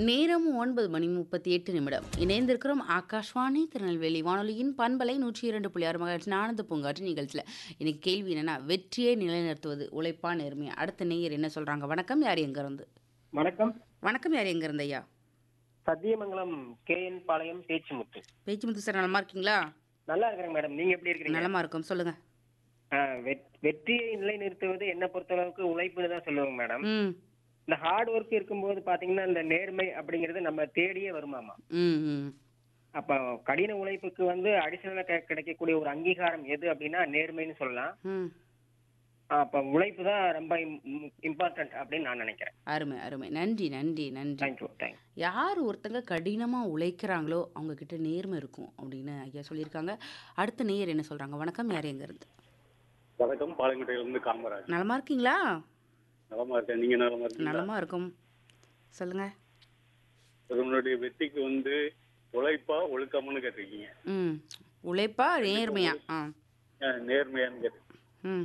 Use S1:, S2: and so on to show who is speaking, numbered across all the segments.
S1: நேரம் ஒன்பது மணி முப்பத்தி எட்டு நிமிடம் இணைந்திருக்கிறோம் ஆகாஷ்வாணி திருநெல்வேலி வானொலியின் பண்பலை நூற்றி இரண்டு புள்ளி ஆறு மகாட்சி ஆனந்த பூங்காற்று நிகழ்ச்சியில் இன்னைக்கு கேள்வி என்னன்னா வெற்றியை நிலைநிறுத்துவது உழைப்பா நேர்மையா அடுத்த நேயர் என்ன சொல்றாங்க வணக்கம் யார் எங்க இருந்து
S2: வணக்கம்
S1: வணக்கம் யார் எங்க இருந்து ஐயா
S2: Sathyamangalam K N Palayam Pechimuthu
S1: Pechimuthu sir நலமா இருக்கீங்களா
S2: நல்லா இருக்கிறேங்க மேடம் நீங்க எப்படி இருக்கிறீங்க
S1: நலமா இருக்கும் சொல்லுங்க
S2: ஆ, வெட்- வெற்றியை நிலைநிறுத்துவது என்ன பொறுத்தளவுக்கு உழைப்புன்னு தான் சொல்லுவோங்க மேடம்
S1: ம்
S2: இந்த ஹார்ட் ஒர்க் இருக்கும்போது பாத்தீங்கன்னா இந்த நேர்மை அப்படிங்கிறது நம்ம தேடியே வருமாமா
S1: ம் ம்
S2: அப்ப கடின உழைப்புக்கு வந்து அடிஷனலா கிடைக்கக்கூடிய ஒரு அங்கீகாரம் எது அப்படின்னா நேர்மைன்னு சொல்லலாம்
S1: ம்
S2: அப்ப உழைப்பு தான் ரொம்ப இம்பார்ட்டன்ட் அப்படின்னு நான் நினைக்கிறேன்
S1: அருமை அருமை நன்றி நன்றி நன்றி
S2: தேங்க்யூ தேங்க்யூ
S1: யார் ஒருத்தங்க கடினமாக உழைக்கிறாங்களோ அவங்க கிட்ட நேர்மை இருக்கும் அப்படின்னு ஐயா சொல்லியிருக்காங்க அடுத்த நேயர் என்ன சொல்றாங்க வணக்கம் யார் எங்க இருந்து
S3: வணக்கம் பாலங்கோட்டையிலிருந்து காமராஜ்
S1: நலமா இருக்கீங்களா
S3: நலமா இருக்கேன் நீங்க நலமா இருக்கீங்களா
S1: நலமா இருக்கும் சொல்லுங்க
S3: உங்களுடைய வெற்றிக்கு வந்து உழைப்பா ஒழுக்கம்னு கேட்டிருக்கீங்க
S1: ம் உழைப்பா நேர்மையா ஆ
S3: அஹ் நேர்மையான்னு கேட்டீங்க
S1: ம்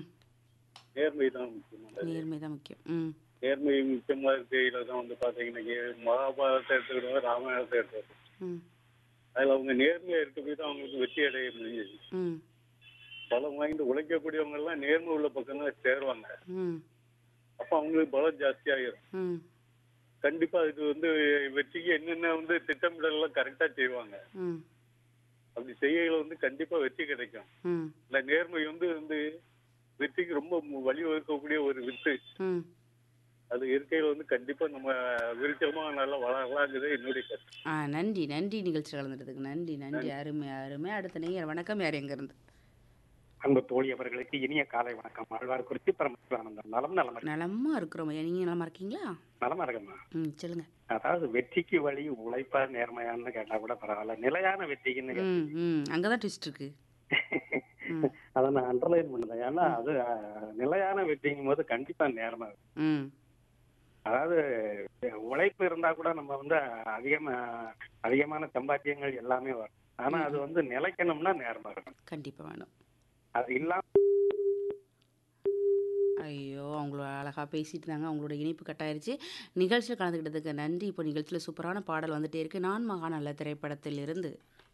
S3: நேர்மை தான் முக்கியமானது
S1: நேர்மை தான் முக்கியம் ம்
S3: நேர்மை முக்கியமா இருக்கையில தான் வந்து பாத்தீங்கன்னா மகாபாரதத்தை எடுத்துக்கிட்டோம் ராமாயணத்தை எடுத்துக்கிட்டோம்
S1: ம்
S3: அதுல அவங்க நேர்மையா இருக்க போய் தான் அவங்களுக்கு வெற்றி அடைய முடிஞ்சது
S1: ம்
S3: பலம் வாய்ந்து உழைக்கக்கூடியவங்க எல்லாம் நேர்மை உள்ள பக்கம் தான் சேருவாங்க
S1: ம்
S3: அப்ப அவங்களுக்கு பலம் ஜாஸ்தியாயிரும்
S1: ம்
S3: கண்டிப்பா இது வந்து வெற்றிக்கு என்னென்ன வந்து திட்டமிடல் எல்லாம் கரெக்டா செய்வாங்க
S1: ம்
S3: அப்படி செய்யல வந்து கண்டிப்பா வெற்றி கிடைக்கும்
S1: ம்
S3: இந்த நேர்மை வந்து வந்து வெற்றிக்கு ரொம்ப மு- வழி வகுக்கக்கூடிய ஒரு வித்து
S1: ம்
S3: அது இருக்கையில வந்து கண்டிப்பா நம்ம விருட்சமா நல்லா வளரலாங்கிறது என்னுடைய கருத்து
S1: ஆ நன்றி நன்றி நிகழ்ச்சி கலந்துட்டதுக்கு நன்றி நன்றி அருமை அருமை அடுத்த நேயர் வணக்கம் யார் எங்க இருந்து
S4: அன்பு தோழி அவர்களுக்கு இனிய காலை வணக்கம் ஆழ்வார் குறிச்சி பரமசிவானந்தம் நலம் நலம்
S1: நலமா இருக்கிறோம் ஐயா நீங்க நலமா இருக்கீங்களா
S4: நலமா இருக்கம்மா
S1: ம் சொல்லுங்க
S4: அதாவது வெற்றிக்கு வழி உழைப்பா நேர்மையான்னு கேட்டா கூட பரவாயில்ல நிலையான வெற்றிக்குன்னு கேட்டா-
S1: ம் ம் அங்கதான் ட்விஸ்ட் இருக்கு ம்
S4: அதை நான் அண்டர்லைன் பண்ணுறேன் ஏன்னா அது அஹ், நிலையான வெற்றிங்கும் போது கண்டிப்பா நேர்மை இருக்கும்.
S1: ம்
S4: அதாவது உழைப்பு இருந்தா கூட நம்ம வந்து அதிகமா அதிகமான சம்பாத்தியங்கள் எல்லாமே வரும் ஆனா அது வந்து நிலைக்கணும்னா நேர்மை இருக்கணும்
S1: கண்டிப்பா வேணும்
S4: அது இல்லாம
S1: ஐயோ அவங்கள அழகாக பேசிட்டு இருந்தாங்க அவங்களோட இணைப்பு கட்டாயிருச்சு நிகழ்ச்சியில் கலந்துக்கிட்டதுக்கு நன்றி இப்போ நிகழ்ச்சியில் சூப்பரான பாடல் வந்துட்டே இருக்கு நான் மகாநல்ல திரைப்படத்தில் இருந்து